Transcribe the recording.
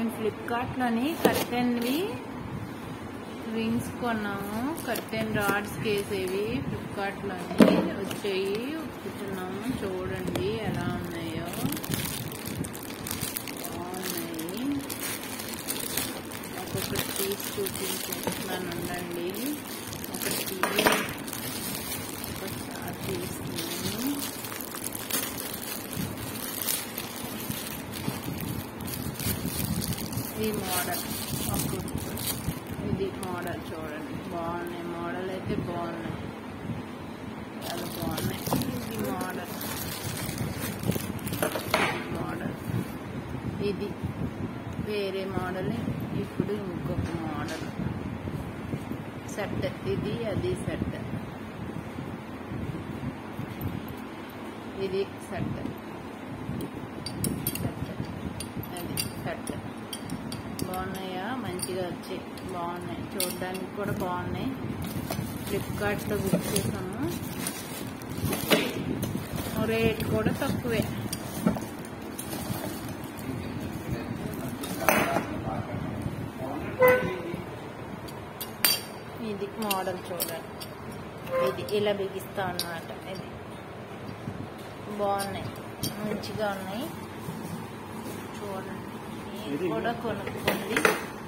మేము ఫ్లిప్కార్ట్లోని కర్టెన్వి రింగ్స్ కొన్నాము కర్టెన్ రాడ్స్ కేసేవి ఫ్లిప్కార్ట్లోని వచ్చాయి కూర్చున్నాము చూడండి ఎలా ఉన్నాయో బాగున్నాయి ఒక్కొక్కటి తీసి చూపించేస్తున్నాను ఉండండి ఒకటి తీసి ఒకసారి తీస్తున్నాను ఈ మోడల్ ఒక్కొక్క ఇది మోడల్ చూడండి బాగున్నాయి మోడల్ అయితే బాగున్నాయి చాలా బాగున్నాయి ఇది మోడల్ మోడల్ ఇది వేరే మోడల్ ఇప్పుడు ఇంకొక మోడల్ సెట్ ఇది అది సెట్ ఇది సెట్ సెట్ అది సెట్ బాగున్నాయా మంచిగా వచ్చాయి బాగున్నాయి చూడడానికి కూడా బాగున్నాయి ఫ్లిప్కార్ట్లో బుక్ చేసాము రేట్ కూడా తక్కువే ఇది మోడల్ చూడండి ఇది ఇలా బిగిస్తా అన్నమాట ఇది బాగున్నాయి మంచిగా ఉన్నాయి చూడండి మీరు కూడా కొనుక్కోండి